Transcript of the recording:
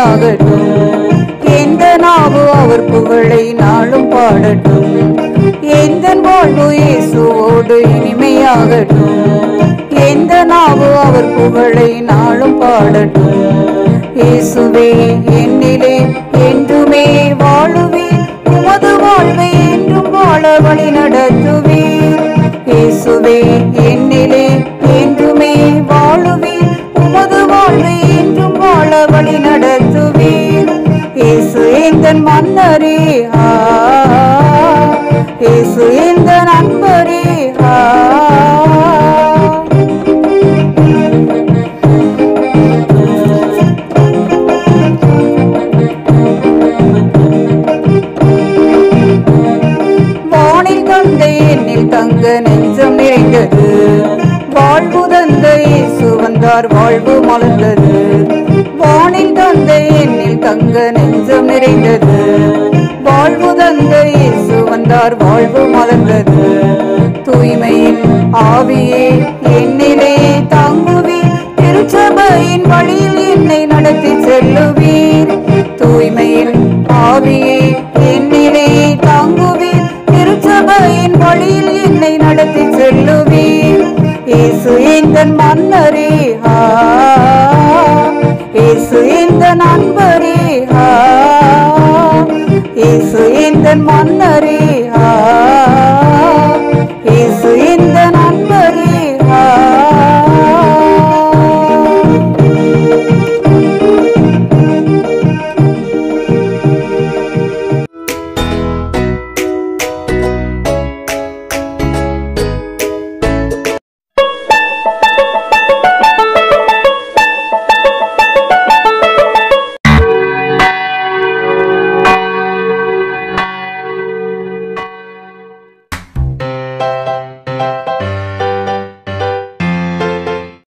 இனிமையாகட்டும் எந்த நாவு அவர் புகழை நாளும் பாடட்டும் எந்த வாழ்வு இயேசுவோடு இனிமையாகட்டும் எந்த நாவு அவர் புகழை நாளும் பாடட்டும் இயேசுவே என்னிலே என்றுமே வாழுவீர் உமது வாழ்வை என்றும் வாழ வழி நடத்துவீர் இயேசுவே என்னிலே என்றுமே வாழுவீர் உமது வாழ்வை என்றும் வாழ வழி நடத்துவீர் இயேசு எந்தன் மன்னரே ஆ இயேசு எந்த நண்பரே ஆ வானில் தந்த என்னில் தங்க நெஞ்சம் நிறைந்தது வாழ்வு தந்த இயேசு வந்தார் வாழ்வு மலர்ந்தது வானில் தந்த என்னில் தங்க நெஞ்சம் நிறைந்தது வாழ்வு தந்த இயேசு வந்தார் வாழ்வு மலர்ந்தது தூய்மையின் ஆவியே என்னிலே தாங்குவீர் திருச்சபையின் வழியில் என்னை நடத்தி செல்லுவீர் தூய்மையின் ஆவியே என்னிலே தாங்குவீர் திருச்சபையின் வழியில் என்னை நடத்தி செல்லுவீர் இயேசு எந்தன் மன்னரே ஆ இயேசு எந்த நண்பரே ஆ இயேசு எந்தன் மன்னர்